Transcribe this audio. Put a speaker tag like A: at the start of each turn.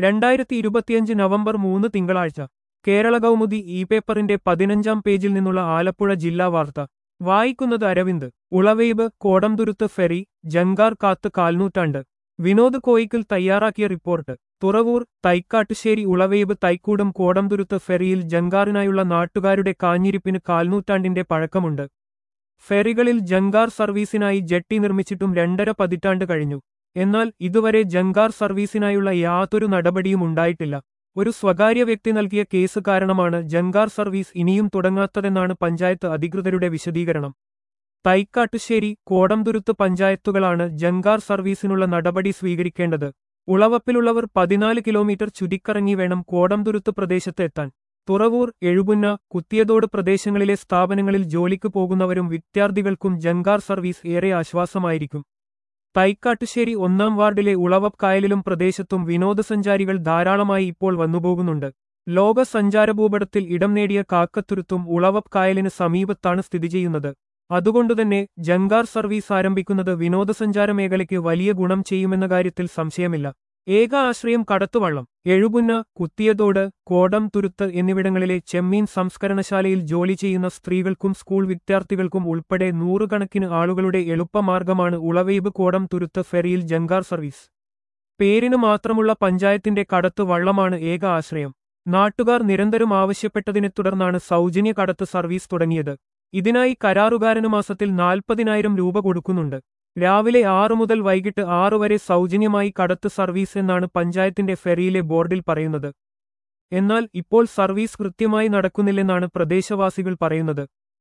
A: രണ്ടായിരത്തി ഇരുപത്തിയഞ്ച് നവംബർ മൂന്ന് തിങ്കളാഴ്ച കേരള കൗമുദി ഇ പേപ്പറിന്റെ പതിനഞ്ചാം പേജിൽ നിന്നുള്ള ആലപ്പുഴ ജില്ലാ വാർത്ത വായിക്കുന്നത് അരവിന്ദ് ഉളവൈബ് കോടംതുരുത്ത് ഫെറി ജങ്കാർ കാത്ത് കാൽനൂറ്റാണ്ട് വിനോദ് കോയിക്കൽ തയ്യാറാക്കിയ റിപ്പോർട്ട് തുറവൂർ തൈക്കാട്ടുശ്ശേരി ഉളവൈബ് തൈക്കൂടം കോടംതുരുത്ത് ഫെറിയിൽ ജങ്കാറിനായുള്ള നാട്ടുകാരുടെ കാഞ്ഞിരിപ്പിന് കാൽനൂറ്റാണ്ടിന്റെ പഴക്കമുണ്ട് ഫെറികളിൽ ജങ്കാർ സർവീസിനായി ജെട്ടി നിർമ്മിച്ചിട്ടും രണ്ടര പതിറ്റാണ്ട് കഴിഞ്ഞു എന്നാൽ ഇതുവരെ ജങ്കാർ സർവീസിനായുള്ള യാതൊരു നടപടിയും ഉണ്ടായിട്ടില്ല ഒരു സ്വകാര്യ വ്യക്തി നൽകിയ കേസ് കാരണമാണ് ജങ്കാർ സർവീസ് ഇനിയും തുടങ്ങാത്തതെന്നാണ് പഞ്ചായത്ത് അധികൃതരുടെ വിശദീകരണം തൈക്കാട്ടുശ്ശേരി കോടംതുരുത്ത് പഞ്ചായത്തുകളാണ് ജങ്കാർ സർവീസിനുള്ള നടപടി സ്വീകരിക്കേണ്ടത് ഉളവപ്പിലുള്ളവർ പതിനാല് കിലോമീറ്റർ ചുരുക്കറങ്ങി വേണം കോടംതുരുത്ത് പ്രദേശത്ത് എത്താൻ തുറവൂർ എഴുപുന്ന കുത്തിയതോട് പ്രദേശങ്ങളിലെ സ്ഥാപനങ്ങളിൽ ജോലിക്ക് പോകുന്നവരും വിദ്യാർത്ഥികൾക്കും ജങ്കാർ സർവീസ് ഏറെ ആശ്വാസമായിരിക്കും തൈക്കാട്ടുശ്ശേരി ഒന്നാം വാർഡിലെ ഉളവപ്പ് കായലിലും പ്രദേശത്തും വിനോദസഞ്ചാരികൾ ധാരാളമായി ഇപ്പോൾ വന്നുപോകുന്നുണ്ട് ലോക സഞ്ചാരഭൂപടത്തിൽ ഇടം നേടിയ കാക്കത്തുരുത്തും ഉളവപ്പ് കായലിന് സമീപത്താണ് സ്ഥിതി ചെയ്യുന്നത് അതുകൊണ്ടുതന്നെ ജങ്കാർ സർവീസ് ആരംഭിക്കുന്നത് വിനോദസഞ്ചാര മേഖലയ്ക്ക് വലിയ ഗുണം ചെയ്യുമെന്ന കാര്യത്തിൽ സംശയമില്ല ഏക ആശ്രയം കടത്തുവള്ളം എഴുപുന്ന കുത്തിയതോട് കോടം തുരുത്ത് എന്നിവിടങ്ങളിലെ ചെമ്മീൻ സംസ്കരണശാലയിൽ ജോലി ചെയ്യുന്ന സ്ത്രീകൾക്കും സ്കൂൾ വിദ്യാർത്ഥികൾക്കും ഉൾപ്പെടെ നൂറുകണക്കിന് ആളുകളുടെ എളുപ്പമാർഗമാണ് ഉളവൈബ് കോടം തുരുത്ത് ഫെറിയിൽ ജങ്കാർ സർവീസ് പേരിന് മാത്രമുള്ള പഞ്ചായത്തിന്റെ കടത്ത് വള്ളമാണ് ഏക ആശ്രയം നാട്ടുകാർ നിരന്തരം ആവശ്യപ്പെട്ടതിനെ തുടർന്നാണ് സൗജന്യ കടത്ത് സർവീസ് തുടങ്ങിയത് ഇതിനായി കരാറുകാരന് മാസത്തിൽ നാൽപ്പതിനായിരം രൂപ കൊടുക്കുന്നുണ്ട് രാവിലെ ആറു മുതൽ വൈകിട്ട് ആറു വരെ സൗജന്യമായി കടത്ത് സർവീസ് എന്നാണ് പഞ്ചായത്തിന്റെ ഫെറിയിലെ ബോർഡിൽ പറയുന്നത് എന്നാൽ ഇപ്പോൾ സർവീസ് കൃത്യമായി നടക്കുന്നില്ലെന്നാണ് പ്രദേശവാസികൾ പറയുന്നത്